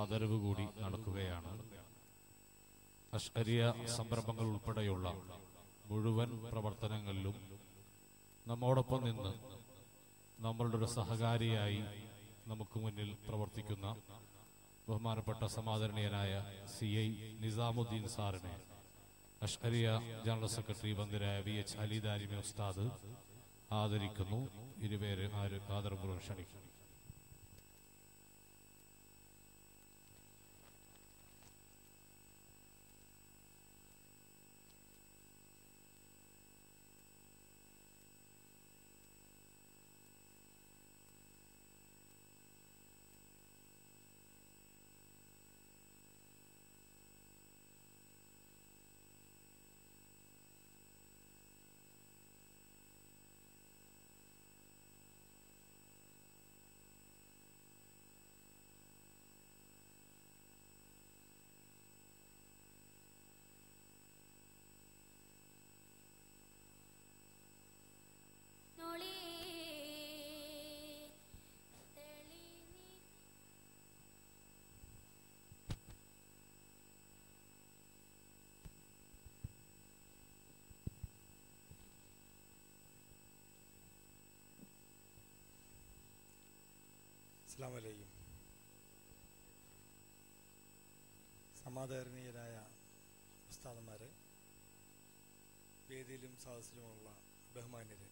ആദരവ് കൂടി നടക്കുകയാണ് അഷ്അരിയ സംരംഭങ്ങൾ ഉൾപ്പെടെയുള്ള മുഴുവൻ പ്രവർത്തനങ്ങളിലും നമ്മോടൊപ്പം നിന്ന് നമ്മളുടെ ഒരു സഹകാരിയായി നമുക്ക് മുന്നിൽ പ്രവർത്തിക്കുന്ന ബഹുമാനപ്പെട്ട സമാദരണീയനായ സി ഐ നിസാമുദ്ദീൻ സാറിനെ അഷ്അരിയ ജനറൽ സെക്രട്ടറി ബന്ദിരായ വി എച്ച് അലിദാരിമി ഉസ്താദ് ആദരിക്കുന്നു ഇരുപേര് ആര് ആദരപൂർവ്വം ക്ഷണിക്കുന്നു നൊളി തെളിനി അസ്സാം വലൈക്കും സമാധാരണീയരായ ഉസ്താദന്മാരെ വേദിയിലും സദസ്സിലുമുള്ള ബഹുമാന്യര്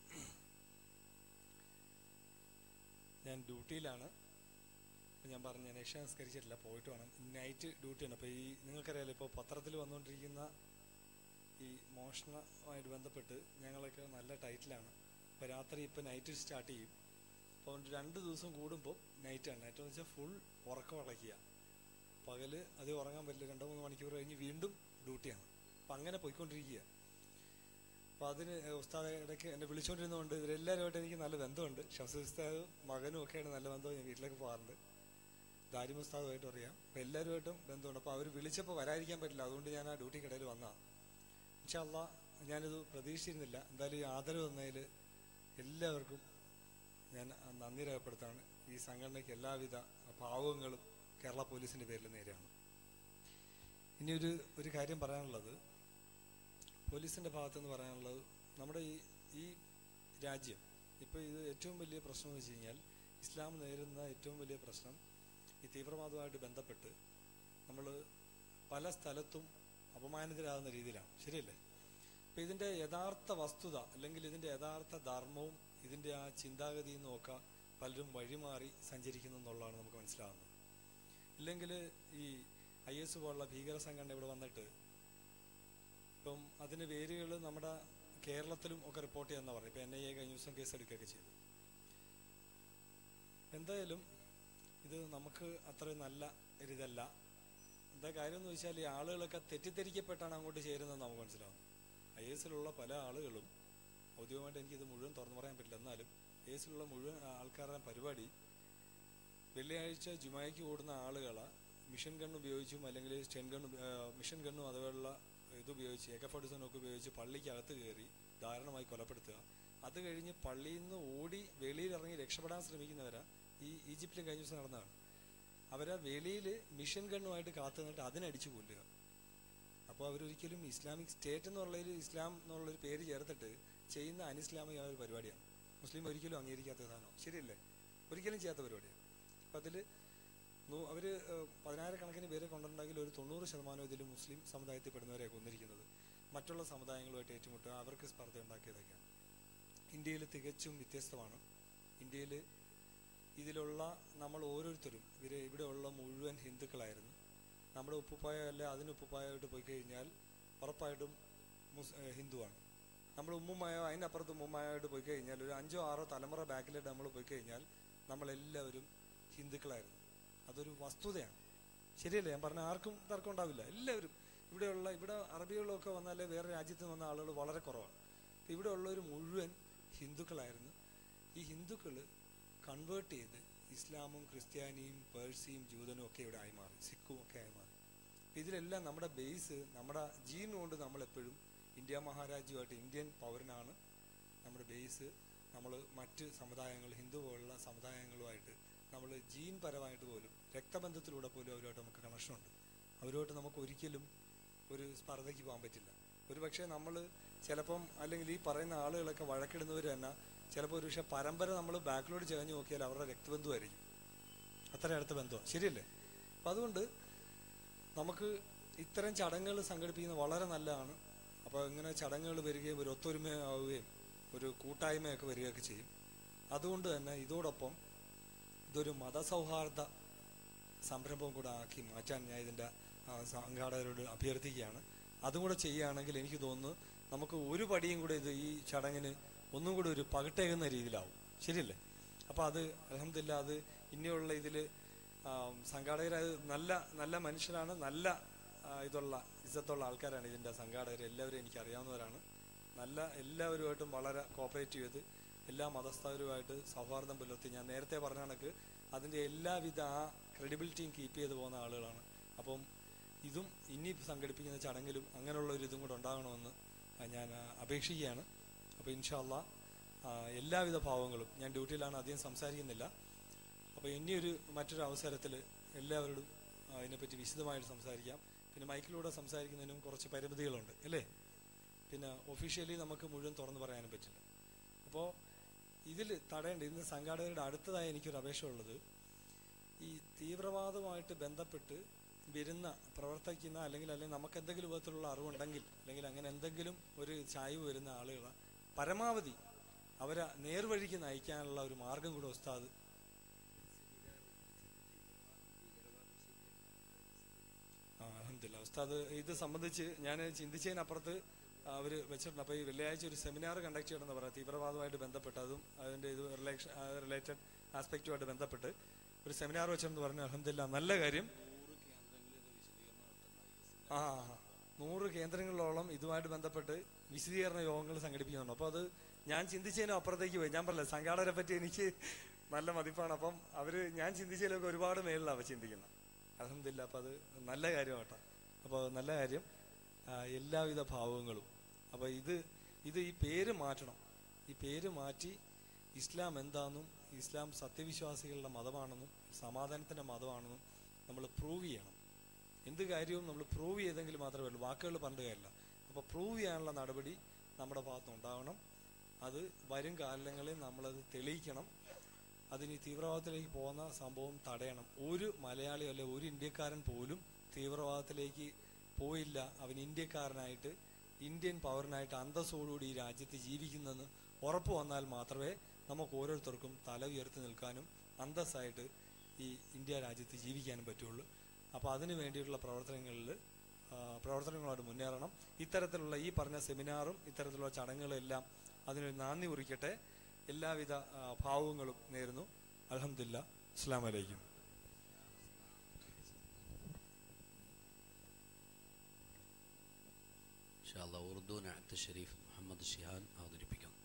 ഞാൻ ഡ്യൂട്ടിയിലാണ് ഇപ്പം ഞാൻ പറഞ്ഞു ഞാൻ രക്ഷ സംസ്കരിച്ചിട്ടില്ല പോയിട്ട് വേണം നൈറ്റ് ഡ്യൂട്ടിയാണ് അപ്പോൾ ഈ നിങ്ങൾക്കറിയാലോ ഇപ്പോൾ പത്രത്തിൽ വന്നുകൊണ്ടിരിക്കുന്ന ഈ മോഷണവുമായിട്ട് ബന്ധപ്പെട്ട് ഞങ്ങളൊക്കെ നല്ല ടൈറ്റിലാണ് ഇപ്പോൾ രാത്രി ഇപ്പോൾ നൈറ്റ് സ്റ്റാർട്ട് ചെയ്യും അപ്പോൾ രണ്ട് ദിവസം കൂടുമ്പോൾ നൈറ്റാണ് നൈറ്റ് എന്ന് വെച്ചാൽ ഫുൾ ഉറക്കം അടയ്ക്കുക പകല് അത് ഉറങ്ങാൻ പറ്റില്ല രണ്ടോ മൂന്ന് മണിക്കൂർ കഴിഞ്ഞ് വീണ്ടും ഡ്യൂട്ടിയാണ് അപ്പം അങ്ങനെ പോയിക്കൊണ്ടിരിക്കുക അപ്പോൾ അതിന് ഉസ്താദ് ഇടയ്ക്ക് എന്നെ വിളിച്ചുകൊണ്ടിരുന്നതുകൊണ്ട് ഇവരെല്ലാവരുമായിട്ട് എനിക്ക് നല്ല ബന്ധമുണ്ട് ഷംസ് ഉസ്താദ് മകനും ഒക്കെയാണ് നല്ല ബന്ധം ഞാൻ വീട്ടിലേക്ക് പോകാറുണ്ട് ദാരിം ഉസ്താദുമായിട്ടും അറിയാം അപ്പം എല്ലാവരുമായിട്ടും ബന്ധമുണ്ട് അപ്പോൾ അവർ വിളിച്ചപ്പോൾ വരാതിരിക്കാൻ പറ്റില്ല അതുകൊണ്ട് ഞാൻ ആ ഡ്യൂട്ടി കടയിൽ വന്നതാണ് പക്ഷെ അല്ല ഞാനിത് പ്രതീക്ഷിച്ചിരുന്നില്ല എന്തായാലും ഈ ആദരവ് തന്നതിൽ എല്ലാവർക്കും ഞാൻ നന്ദി രേഖപ്പെടുത്താണ് ഈ സംഘടനയ്ക്ക് എല്ലാവിധ ഭാവങ്ങളും കേരള പോലീസിന്റെ പേരിൽ നേരെയാണ് ഇനി ഒരു ഒരു കാര്യം പറയാനുള്ളത് പോലീസിന്റെ ഭാഗത്തുനിന്ന് പറയാനുള്ളത് നമ്മുടെ ഈ ഈ രാജ്യം ഇപ്പോൾ ഇത് ഏറ്റവും വലിയ പ്രശ്നം എന്ന് വെച്ച് കഴിഞ്ഞാൽ ഇസ്ലാം നേരിടുന്ന ഏറ്റവും വലിയ പ്രശ്നം ഈ തീവ്രവാദവുമായിട്ട് ബന്ധപ്പെട്ട് നമ്മൾ പല സ്ഥലത്തും അപമാനിതരാകുന്ന രീതിയിലാണ് ശരിയല്ലേ അപ്പൊ ഇതിന്റെ യഥാർത്ഥ വസ്തുത അല്ലെങ്കിൽ ഇതിന്റെ യഥാർത്ഥ ധർമ്മവും ഇതിന്റെ ആ ചിന്താഗതിയും നോക്കുക പലരും വഴിമാറി സഞ്ചരിക്കുന്നു എന്നുള്ളതാണ് നമുക്ക് മനസ്സിലാകുന്നത് ഇല്ലെങ്കിൽ ഈ ഐ എസ് പോലുള്ള ഭീകര സംഘടന ഇവിടെ വന്നിട്ട് ഇപ്പം അതിന് വേരുകൾ നമ്മുടെ കേരളത്തിലും ഒക്കെ റിപ്പോർട്ട് ചെയ്യാന്ന് പറഞ്ഞു ഇപ്പൊ എൻ ഐ എ കഴിഞ്ഞ ദിവസം കേസ് എടുക്കുകയൊക്കെ ചെയ്തു എന്തായാലും ഇത് നമുക്ക് അത്ര നല്ല ഒരിതല്ല എന്താ കാര്യം എന്ന് വെച്ചാൽ ഈ ആളുകളൊക്കെ തെറ്റിദ്ധരിക്കപ്പെട്ടാണ് അങ്ങോട്ട് ചേരുന്നത് നമുക്ക് മനസ്സിലാവുന്നത് ഐ എസിലുള്ള പല ആളുകളും ഔദ്യോഗികമായിട്ട് എനിക്കിത് മുഴുവൻ തുറന്നു പറയാൻ പറ്റില്ല എന്നാലും ഐ എസിലുള്ള മുഴുവൻ ആൾക്കാരുടെ പരിപാടി വെള്ളിയാഴ്ച ജുമായ്ക്ക് കൂടുന്ന ആളുകളെ മിഷൻ ഗൺ ഉപയോഗിച്ചും അല്ലെങ്കിൽ സ്റ്റെൻ ഗൺ മിഷൻ ഗണ്ണും അതുപോലുള്ള ഇത് ഉപയോഗിച്ച് എക ഫോർട്ടിസനൊക്കെ ഉപയോഗിച്ച് പള്ളിക്കകത്ത് കയറി ദാരുണമായി കൊലപ്പെടുത്തുക അത് കഴിഞ്ഞ് പള്ളിയിൽ നിന്ന് ഓടി വെളിയിലിറങ്ങി രക്ഷപ്പെടാൻ ശ്രമിക്കുന്നവരാ ഈ ഈജിപ്തിലും കഴിഞ്ഞ ദിവസം നടന്നതാണ് അവരെ വെളിയിൽ മിഷൻ ഗണ്ണുമായിട്ട് കാത്തു നിന്നിട്ട് അതിനടിച്ചു കൊല്ലുക അപ്പോൾ അവരൊരിക്കലും ഇസ്ലാമിക് സ്റ്റേറ്റ് എന്നുള്ളൊരു ഇസ്ലാം എന്നുള്ളൊരു പേര് ചേർത്തിട്ട് ചെയ്യുന്ന അനിസ്ലാമികമായ ഒരു പരിപാടിയാണ് മുസ്ലിം ഒരിക്കലും അംഗീകരിക്കാത്ത സാധനം ശരിയല്ലേ ഒരിക്കലും ചെയ്യാത്ത പരിപാടിയാണ് അപ്പം അതിൽ അവർ പതിനായിരക്കണക്കിന് പേരെ കൊണ്ടുണ്ടെങ്കിൽ ഒരു തൊണ്ണൂറ് ശതമാനം ഇതിൽ മുസ്ലിം സമുദായത്തിൽ പെടുന്നവരെ കൊന്നിരിക്കുന്നത് മറ്റുള്ള സമുദായങ്ങളുമായിട്ട് ഏറ്റുമുട്ടുക അവർക്ക് സ്പർദ്ധ ഉണ്ടാക്കിയതൊക്കെയാണ് ഇന്ത്യയിൽ തികച്ചും വ്യത്യസ്തമാണ് ഇന്ത്യയിൽ ഇതിലുള്ള നമ്മൾ ഓരോരുത്തരും ഇവര് ഇവിടെയുള്ള മുഴുവൻ ഹിന്ദുക്കളായിരുന്നു നമ്മുടെ ഉപ്പുപ്പായ അല്ല അതിന് ഉപ്പുപ്പായായിട്ട് പോയി കഴിഞ്ഞാൽ ഉറപ്പായിട്ടും മുസ് ഏഹ് ഹിന്ദുവാണ് നമ്മൾ ഉമ്മുമായോ അതിനപ്പുറത്ത് ഉമ്മുമായായിട്ട് പോയി കഴിഞ്ഞാൽ ഒരു അഞ്ചോ ആറോ തലമുറ ബാക്കിലായിട്ട് നമ്മൾ പോയി കഴിഞ്ഞാൽ നമ്മളെല്ലാവരും ഹിന്ദുക്കളായിരുന്നു അതൊരു വസ്തുതയാണ് ശരിയല്ലേ ഞാൻ പറഞ്ഞ ആർക്കും തർക്കം ഉണ്ടാവില്ല എല്ലാവരും ഇവിടെയുള്ള ഇവിടെ അറബികളൊക്കെ വന്നാൽ വേറെ രാജ്യത്ത് നിന്ന് വന്ന ആളുകൾ വളരെ കുറവാണ് അപ്പൊ ഇവിടെ ഉള്ളവർ മുഴുവൻ ഹിന്ദുക്കളായിരുന്നു ഈ ഹിന്ദുക്കൾ കൺവേർട്ട് ചെയ്ത് ഇസ്ലാമും ക്രിസ്ത്യാനിയും പേഴ്സിയും ജൂതനും ഒക്കെ ഇവിടെ ആയി മാറി സിഖും ഒക്കെ ആയി മാറി അപ്പൊ ഇതിലെല്ലാം നമ്മുടെ ബേസ് നമ്മുടെ ജീൻ കൊണ്ട് നമ്മൾ എപ്പോഴും ഇന്ത്യ മഹാരാജ്യമായിട്ട് ഇന്ത്യൻ പൗരനാണ് നമ്മുടെ ബേസ് നമ്മൾ മറ്റ് സമുദായങ്ങൾ ഹിന്ദു പോലുള്ള സമുദായങ്ങളുമായിട്ട് നമ്മൾ ജീൻ പരമായിട്ട് പോലും രക്തബന്ധത്തിലൂടെ പോലും അവരുമായിട്ട് നമുക്ക് കണക്ഷനുണ്ട് അവരുമായിട്ട് നമുക്ക് ഒരിക്കലും ഒരു സ്പർദ്ധയ്ക്ക് പോകാൻ പറ്റില്ല ഒരു പക്ഷേ നമ്മൾ ചിലപ്പം അല്ലെങ്കിൽ ഈ പറയുന്ന ആളുകളൊക്കെ വഴക്കിടുന്നവർ തന്നെ ചിലപ്പോൾ ഒരു പക്ഷേ പരമ്പര നമ്മൾ ബാക്കിലോട്ട് ചേർന്ന് നോക്കിയാൽ അവരുടെ രക്തബന്ധുവായിരിക്കും അത്ര അടുത്ത ബന്ധമാണ് ശരിയല്ലേ അപ്പം അതുകൊണ്ട് നമുക്ക് ഇത്തരം ചടങ്ങുകൾ സംഘടിപ്പിക്കുന്നത് വളരെ നല്ലതാണ് അപ്പോൾ ഇങ്ങനെ ചടങ്ങുകൾ വരികയും ഒരു ഒത്തൊരുമയാവുകയും ഒരു കൂട്ടായ്മയൊക്കെ വരികയൊക്കെ ചെയ്യും അതുകൊണ്ട് തന്നെ ഇതോടൊപ്പം ഇതൊരു മതസൗഹാർദ്ദ സംരംഭം കൂടെ ആക്കി മാറ്റാൻ ഞാൻ ഇതിൻ്റെ ആ, സംഘാടകരോട് അഭ്യർത്ഥിക്കുകയാണ് അതും കൂടെ ചെയ്യുകയാണെങ്കിൽ എനിക്ക് തോന്നുന്നു നമുക്ക് ഒരു പടിയും കൂടെ ഇത് ഈ ചടങ്ങിന് ഒന്നും കൂടി ഒരു പകിട്ടേകുന്ന രീതിയിലാവും ശരിയല്ലേ അപ്പോൾ അത് അലഹമില്ല അത് ഇനിയുള്ള ഇതിൽ സംഘാടകർ നല്ല നല്ല മനുഷ്യരാണ് നല്ല ആ, ഇതുള്ള ഇസത്തുള്ള ആൾക്കാരാണ് ഇതിൻ്റെ സംഘാടകർ എല്ലാവരും എനിക്ക് അറിയാവുന്നവരാണ് നല്ല എല്ലാവരുമായിട്ടും വളരെ കോപ്പറേറ്റ് ചെയ്ത് എല്ലാ മതസ്ഥരുമായിട്ട് സൗഹാർദ്ദം പുലർത്തി ഞാൻ നേരത്തെ പറഞ്ഞ കണക്ക് അതിൻ്റെ എല്ലാവിധ ആ ക്രെഡിബിലിറ്റിയും കീപ്പ് ചെയ്ത് പോകുന്ന ആളുകളാണ് അപ്പം ഇതും ഇനി സംഘടിപ്പിക്കുന്ന ചടങ്ങിലും അങ്ങനെയുള്ള ഒരു ഇതും കൂടെ ഉണ്ടാകണമെന്ന് ഞാൻ ആ, അപേക്ഷിക്കുകയാണ് അപ്പോൾ ഇൻഷാല്ല എല്ലാവിധ ഭാവങ്ങളും ഞാൻ ഡ്യൂട്ടിയിലാണ് അധികം സംസാരിക്കുന്നില്ല അപ്പോൾ ഇനിയൊരു മറ്റൊരു അവസരത്തിൽ എല്ലാവരോടും ആ, ഇതിനെപ്പറ്റി വിശദമായിട്ട് സംസാരിക്കാം പിന്നെ മൈക്കിലൂടെ സംസാരിക്കുന്നതിനും കുറച്ച് പരിമിതികളുണ്ട് അല്ലേ പിന്നെ ഒഫീഷ്യലി നമുക്ക് മുഴുവൻ തുറന്നു പറയാനും പറ്റില്ല അപ്പോൾ ഇതിൽ തടയേണ്ട ഇന്ന് സംഘാടകരുടെ അടുത്തതായി എനിക്കൊരു അപേക്ഷ ഉള്ളത് ഈ തീവ്രവാദവുമായിട്ട് ബന്ധപ്പെട്ട് വരുന്ന പ്രവർത്തിക്കുന്ന അല്ലെങ്കിൽ അല്ലെങ്കിൽ നമുക്ക് എന്തെങ്കിലും വിധത്തിലുള്ള അറിവുണ്ടെങ്കിൽ അല്ലെങ്കിൽ അങ്ങനെ എന്തെങ്കിലും ഒരു ചായ്വ് വരുന്ന ആളുകളെ പരമാവധി അവരെ നേർവഴിക്ക് നയിക്കാനുള്ള ഒരു മാർഗം കൂടെ ഉസ്താദ് ആ അലഹമില്ല ഉസ്താദ് ഇത് സംബന്ധിച്ച് ഞാൻ ചിന്തിച്ചതിനപ്പുറത്ത് അവർ വെച്ചിട്ടുണ്ട് അപ്പോൾ ഈ വെള്ളിയാഴ്ച ഒരു സെമിനാർ കണ്ടക്ട് ചെയ്യണമെന്ന് പറയാം തീവ്രവാദവുമായിട്ട് ബന്ധപ്പെട്ട് അതും അതിൻ്റെ ഇത് റിലേഷൻ റിലേറ്റഡ് ആസ്പെക്റ്റുമായിട്ട് ബന്ധപ്പെട്ട് ഒരു സെമിനാർ വെച്ചെന്ന് പറഞ്ഞു അലഹമില്ല നല്ല കാര്യം ആ നൂറ് കേന്ദ്രങ്ങളിലോളം ഇതുമായിട്ട് ബന്ധപ്പെട്ട് വിശദീകരണ യോഗങ്ങൾ സംഘടിപ്പിക്കുന്നുണ്ട് അപ്പോൾ അത് ഞാൻ ചിന്തിച്ചതിനും അപ്പുറത്തേക്ക് പോയി ഞാൻ പറഞ്ഞില്ല സംഘാടകരെ പറ്റി എനിക്ക് നല്ല മതിപ്പാണ് അപ്പം അവര് ഞാൻ ചിന്തിച്ചതിലൊക്കെ ഒരുപാട് മേളിലാണ് അവർ ചിന്തിക്കുന്നത് അലഹമില്ല അപ്പം അത് നല്ല കാര്യമാട്ടോ അപ്പോൾ നല്ല കാര്യം ആ, എല്ലാവിധ ഭാവങ്ങളും അപ്പോൾ ഇത് ഇത് ഈ പേര് മാറ്റണം ഈ പേര് മാറ്റി ഇസ്ലാം എന്താണെന്നും ഇസ്ലാം സത്യവിശ്വാസികളുടെ മതമാണെന്നും സമാധാനത്തിന്റെ മതമാണെന്നും നമ്മൾ പ്രൂവ് ചെയ്യണം എന്ത് കാര്യവും നമ്മൾ പ്രൂവ് ചെയ്തെങ്കിൽ മാത്രമേ ഉള്ളൂ വാക്കുകൾ പറഞ്ഞിട്ട് കാര്യമില്ല അപ്പോൾ പ്രൂവ് ചെയ്യാനുള്ള നടപടി നമ്മുടെ ഭാഗത്ത് ഉണ്ടാവണം അത് വരും കാലങ്ങളിൽ നമ്മളത് തെളിയിക്കണം അതിന് ഈ തീവ്രവാദത്തിലേക്ക് പോകുന്ന സംഭവം തടയണം ഒരു മലയാളി അല്ലെ ഒരു ഇന്ത്യക്കാരൻ പോലും തീവ്രവാദത്തിലേക്ക് പോയില്ല അവൻ ഇന്ത്യക്കാരനായിട്ട് ഇന്ത്യൻ പൗരനായിട്ട് അന്തസ്സോടുകൂടി ഈ രാജ്യത്ത് ജീവിക്കുന്നെന്ന് ഉറപ്പ് വന്നാൽ മാത്രമേ നമുക്ക് ഓരോരുത്തർക്കും തല ഉയർത്തി നിൽക്കാനും അന്തസ്സായിട്ട് ഈ ഇന്ത്യ രാജ്യത്ത് ജീവിക്കാനും പറ്റുള്ളൂ അപ്പോൾ അതിനു വേണ്ടിയിട്ടുള്ള പ്രവർത്തനങ്ങളിൽ ആ, പ്രവർത്തനങ്ങളോട് മുന്നേറണം ഇത്തരത്തിലുള്ള ഈ പറഞ്ഞ സെമിനാറും ഇത്തരത്തിലുള്ള ചടങ്ങുകളും എല്ലാം അതിനൊരു നാന്ദി കുറിക്കട്ടെ എല്ലാവിധ ആ, ഭാവങ്ങളും നേരുന്നു അലഹമില്ല അസ്സാം വലൈക്കും ഇൻഷാല്ല ഉറുദു നാത്ത് ഷരീഫ് മുഹമ്മദ് ഷിഹാൻ അവതരിപ്പിക്കുന്നു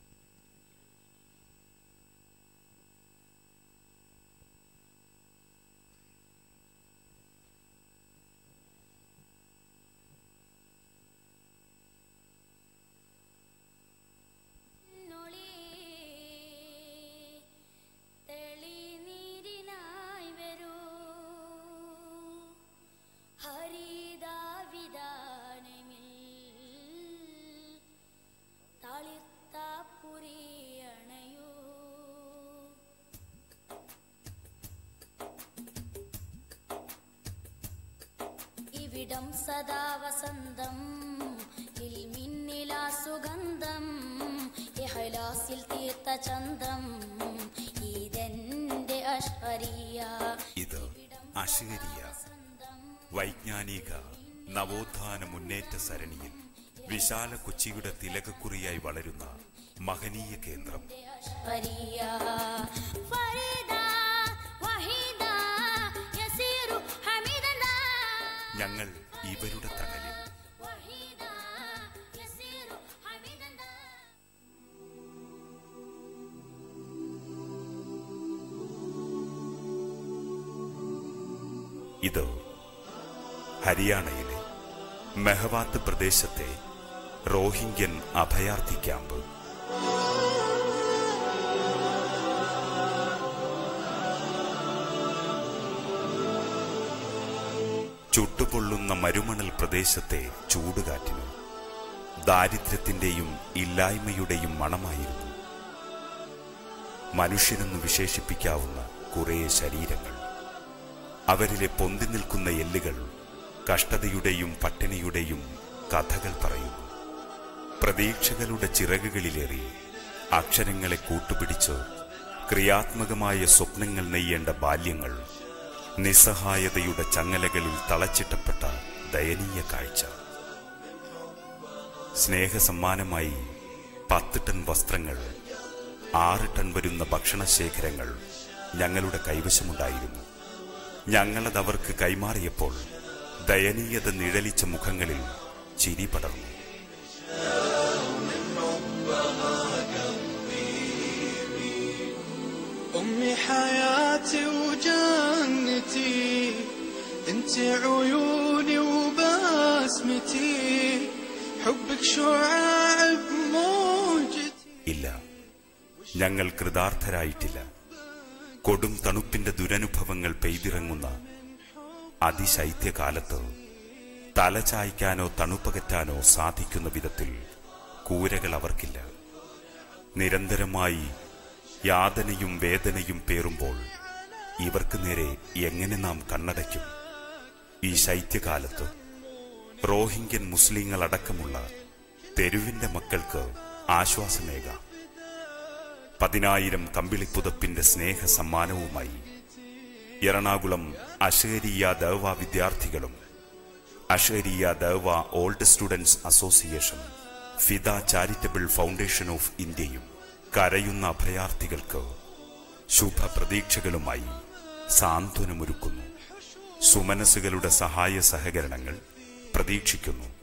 നൊളി തെളിനീരിനായി വരൂ ഹരിതാവിധാനമിൽ തളിർത്ത പുരിയണയൂ ഇവിടം സദാ വസന്തം ഇൽമിന്നിലാ സുഗന്ധം ഇഹ്ലാസിൽ തീർത്ത ചന്തം ഇതെന്റെ അഷ്ഹരിയ ഇത് അശകരിയ വൈജ്ഞാനിക നവോത്ഥാന മുന്നേറ്റ സരണിയിൽ വിശാല കൊച്ചിയുടെ തിലകക്കുറിയായി വളരുന്ന മഹനീയ കേന്ദ്രം അഷ്ഹരിയ ഫരീദ വഹീദ യസീറു ഹമീദന ഞങ്ങൾ ഇവരുടെ തണലിൽ വഹീദ യസീറു ഹമീദന ഇത് ഹരിയാനയിലെ മെഹവാത്ത് പ്രദേശത്തെ റോഹിംഗ്യൻ അഭയാർത്ഥി ക്യാമ്പ് ചുട്ടുപൊള്ളുന്ന മരുമണൽ പ്രദേശത്തെ ചൂടുകാറ്റിന് ദാരിദ്ര്യത്തിന്റെയും ഇല്ലായ്മയുടെയും മണമായിരുന്നു മനുഷ്യനെന്ന് വിശേഷിപ്പിക്കാവുന്ന കുറേ ശരീരങ്ങൾ അവരിലെ പൊന്തി നിൽക്കുന്ന എല്ലുകൾ കഷ്ടതയുടെയും പട്ടിണിയുടെയും കഥകൾ പറയുന്നു പ്രതീക്ഷകളുടെ ചിറകുകളിലേറി അക്ഷരങ്ങളെ കൂട്ടുപിടിച്ച് ക്രിയാത്മകമായ സ്വപ്നങ്ങൾ നെയ്യേണ്ട ബാല്യങ്ങൾ നിസ്സഹായതയുടെ ചങ്ങലകളിൽ തളച്ചിട്ടപ്പെട്ട ദയനീയ കാഴ്ച സ്നേഹസമ്മാനമായി പത്ത് ടൺ വസ്ത്രങ്ങൾ ആറ് ടൺ വരുന്ന ഭക്ഷണശേഖരങ്ങൾ ഞങ്ങളുടെ കൈവശമുണ്ടായിരുന്നു ഞങ്ങളത് അവർക്ക് കൈമാറിയപ്പോൾ ദയനീയത നിഴലിച്ച മുഖങ്ങളിൽ ചിരി പടർന്നു أمي حياتي وجنتي انت عيوني وبسمتي حبك شعاع بموجتي ഇല്ല ഞങ്ങൾ കൃതാർത്ഥരായിട്ടില്ല കൊടും തണുപ്പിന്റെ ദുരനുഭവങ്ങൾ പെയ്തിറങ്ങുന്ന അതിശൈത്യകാലത്ത് തല ചായ്ക്കാനോ തണുപ്പകറ്റാനോ സാധിക്കുന്ന വിധത്തിൽ കൂരകൾ അവർക്കില്ല നിരന്തരമായി യാതനയും വേദനയും പേറുമ്പോൾ ഇവർക്ക് നേരെ എങ്ങനെ നാം കണ്ണടയ്ക്കും ഈ ശൈത്യകാലത്ത് റോഹിംഗ്യൻ മുസ്ലിങ്ങൾ അടക്കമുള്ള തെരുവിന്റെ മക്കൾക്ക് ആശ്വാസമേകാം പതിനായിരം കമ്പിളിപ്പുതപ്പിന്റെ സ്നേഹ സമ്മാനവുമായി എറണാകുളം അഷേരിയ ദവ വിദ്യാർത്ഥികളും Ashariya Dawa old students association Fida charitable foundation of ഇന്ത്യയും കരയുന്ന അഭയാർത്ഥികൾക്ക് ശുഭപ്രതീക്ഷകളുമായി സാന്ത്വനമൊരുക്കുന്നു സുമനസ്സുകളുടെ സഹായ സഹകരണങ്ങൾ പ്രതീക്ഷിക്കുന്നു